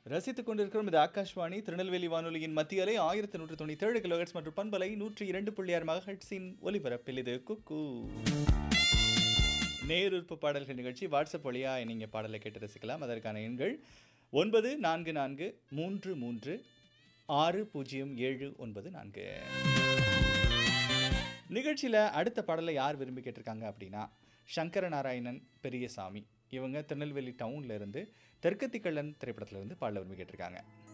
ரசித்துக் கொண்டிருக்கிறோம் இது ஆகாஷ்வாணி திருநெல்வேலி வானொலியின் மத்திய அலை ஆயிரத்தி நூற்று தொண்ணூத்தி ஏழு கிலோஹெட்ஸ் மற்றும் பண்பலை நூற்றி இரண்டு புள்ளி ஆறு மகஹெட்ஸின் ஒலிபரப்பில் இது குக்கு நேருப்பு பாடல்கள் நிகழ்ச்சி வாட்ஸ்அப் வழியா நீங்கள் பாடலை கேட்டு ரசிக்கலாம் அதற்கான எண்கள் ஒன்பது நான்கு நான்கு மூன்று மூன்று ஆறு பூஜ்ஜியம் ஏழு ஒன்பது நான்கு நிகழ்ச்சியில் அடுத்த பாடலை யார் விரும்பி கேட்டிருக்காங்க அப்படின்னா சங்கர நாராயணன் பெரியசாமி இவங்க திருநெல்வேலி டவுன்ல இருந்து தெற்கத்திக்கள்ளன் திரைப்படத்துல இருந்து பாடல விரும்பி கேட்டிருக்காங்க